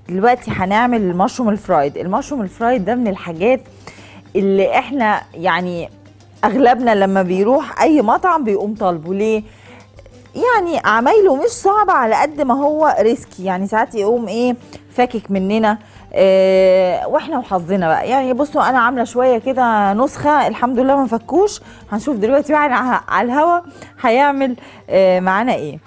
دلوقتي هنعمل المشروم الفرايد المشروم الفرايد ده من الحاجات اللي احنا يعني اغلبنا لما بيروح اي مطعم بيقوم طالبه ليه يعني عمايله مش صعبة على قد ما هو ريسكي يعني ساعات يقوم ايه فاكك مننا إيه واحنا وحظنا بقى يعني بصوا انا عامله شويه كده نسخه الحمد لله ما فكوش هنشوف دلوقتي بقى على على الهوا هيعمل إيه معانا ايه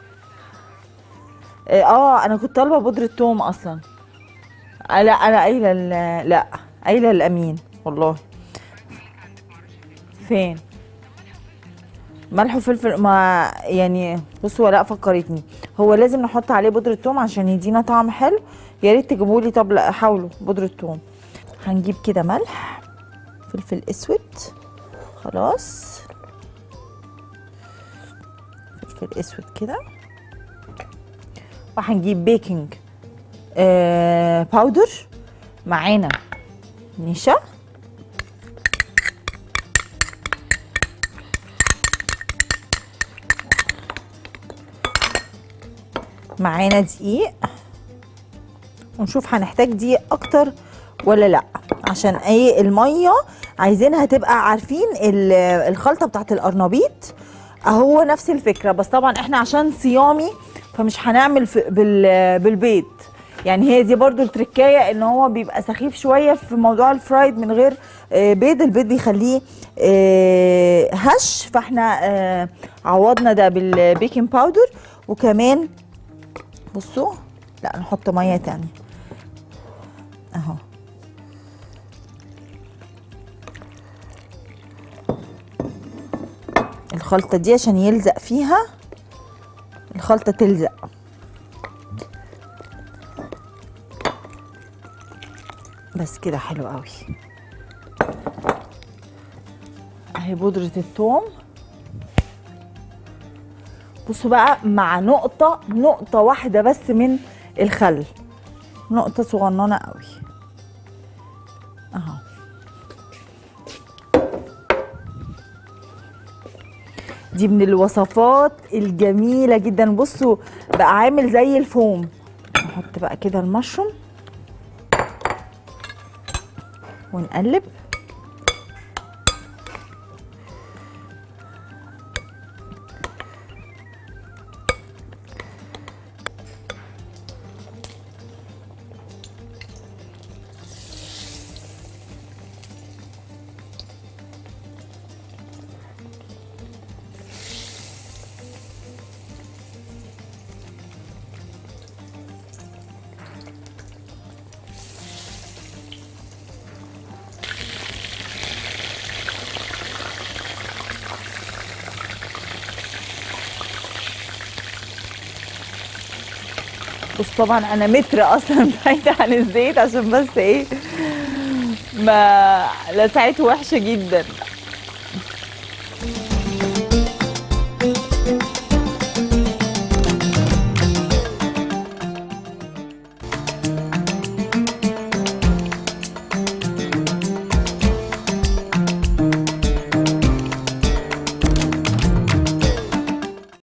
إيه، اه انا كنت طالبه بودره توم اصلا آه، لا انا قايله ال- لا قايله الامين والله فين ملح وفلفل ما يعني بصوا لا فكرتني هو لازم نحط عليه بودرة توم عشان يدينا طعم حلو يا ريت تجيبوا لي طب لا حاولوا بودرة توم هنجيب كده ملح فلفل اسود خلاص فلفل اسود كده وهنجيب بيكنج آه باودر معانا نشا معانا دقيق ونشوف هنحتاج دقيق اكتر ولا لا عشان ايه الميه عايزينها تبقى عارفين ال- الخلطه بتاعت القرنبيط اهو نفس الفكره بس طبعا احنا عشان صيامي فمش هنعمل في بال بالبيض يعني هي دي برضو التركايه ان هو بيبقى سخيف شويه في موضوع الفرايد من غير آه، بيض البيض بيخليه آه، هش فاحنا آه، عوضنا ده بالبيكنج باودر وكمان بصوا لا نحط ميه تانية اهو الخلطة دي عشان يلزق فيها الخلطة تلزق بس كده حلو قوي اهي بودرة الثوم بصوا بقى مع نقطة نقطة واحدة بس من الخل نقطة صغننة قوي اهو دي من الوصفات الجميلة جدا بصوا بقى عامل زي الفوم نحط بقى كده المشروم ونقلب بص طبعا انا متر اصلا بعيده عن الزيت عشان بس ايه ما لسعته وحشه جدا